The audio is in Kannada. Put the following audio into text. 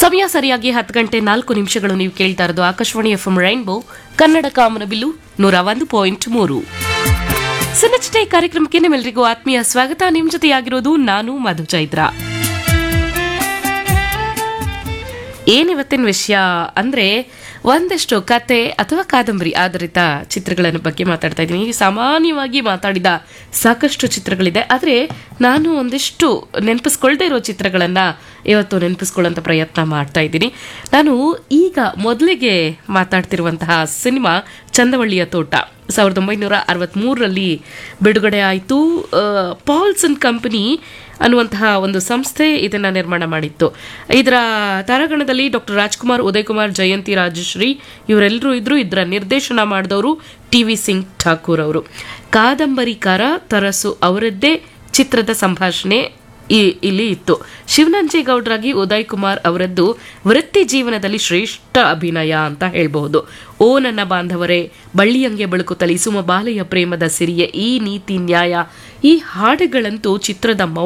ಸಮಯ ಸರಿಯಾಗಿ ಹತ್ತು ಗಂಟೆ ನಾಲ್ಕು ನಿಮಿಷಗಳು ನೀವು ಕೇಳ್ತಾ ಇರೋದು Akashvani F M rainbow Kannada ಕಾಮನಬಿಲ್ಲು ನೂರ ಒಂದು ಪಾಯಿಂಟ್ ಮೂರು ಸನ್ನಚಟೆ ಕಾರ್ಯಕ್ರಮಕ್ಕೆ ನಿಮ್ಮೆಲ್ಲರಿಗೂ ಆತ್ಮೀಯ ಸ್ವಾಗತ ನಿಮ್ ಜೊತೆಯಾಗಿರೋದು ನಾನು ಮಧು ಚೈತ್ರ ಏನಿವತ್ತಿನ ವಿಷಯ ಅಂದ್ರೆ ಒಂದಷ್ಟು ಕತೆ ಅಥವಾ ಕಾದಂಬರಿ ಆಧಾರಿತ ಚಿತ್ರಗಳ ಬಗ್ಗೆ ಮಾತಾಡ್ತಾ ಇದ್ದೀನಿ ಸಾಮಾನ್ಯವಾಗಿ ಮಾತಾಡಿದ ಸಾಕಷ್ಟು ಚಿತ್ರಗಳಿದೆ ಆದರೆ ನಾನು ಒಂದಿಷ್ಟು ನೆನಪಿಸ್ಕೊಳ್ದೇ ಇರೋ ಚಿತ್ರಗಳನ್ನ ಇವತ್ತು ನೆನಪಿಸ್ಕೊಳ್ಳೋಂಥ ಪ್ರಯತ್ನ ಮಾಡ್ತಾ ಇದ್ದೀನಿ ನಾನು ಈಗ ಮೊದಲಿಗೆ ಮಾತಾಡ್ತಿರುವಂತಹ ಸಿನಿಮಾ ಚಂದವಳ್ಳಿಯ ತೋಟ ಸಾವಿರದ ಒಂಬೈನೂರ ಅರವತ್ತ್ಮೂರರಲ್ಲಿ ಬಿಡುಗಡೆ ಆಯಿತು ಪಾಲ್ಸನ್ ಕಂಪನಿ ಅನ್ನುವಂತಹ ಒಂದು ಸಂಸ್ಥೆ ಇದನ್ನ ನಿರ್ಮಾಣ ಮಾಡಿತ್ತು ಇದರ ತಾರಾಗಣದಲ್ಲಿ ಡಾಕ್ಟರ್ ರಾಜ್ಕುಮಾರ್ ಉದಯ್ ಕುಮಾರ್ ಜಯಂತಿ ರಾಜಶ್ರೀ ಇವರೆಲ್ಲರೂ ಇದ್ರು ಇದರ ನಿರ್ದೇಶನ ಮಾಡಿದವರು ಟಿ ವಿ ಸಿಂಗ್ ಠಾಕೂರ್ ಅವರು ಕಾದಂಬರಿಕಾರ ತರಸು ಅವರದ್ದೇ ಚಿತ್ರದ ಸಂಭಾಷಣೆ ಈ- ಇಲ್ಲಿ ಇತ್ತು ಶಿವನಂಜೇಗೌಡರಾಗಿ ಉದಯ್ ಕುಮಾರ್ ಅವರದ್ದು ವೃತ್ತಿ ಜೀವನದಲ್ಲಿ ಶ್ರೇಷ್ಠ ಅಭಿನಯ ಅಂತ ಹೇಳ್ಬಹುದು ಓ ನನ್ನ ಬಾಂಧವರೇ ಬಳ್ಳಿಯಂಗೆ ಬೆಳಕುತ್ತಲಿ ಸುಮ ಬಾಲೆಯ ಪ್ರೇಮದ ಸಿರಿಯ ಈ ನೀತಿ ನ್ಯಾಯ ಈ ಹಾಡುಗಳಂತೂ ಚಿತ್ರದ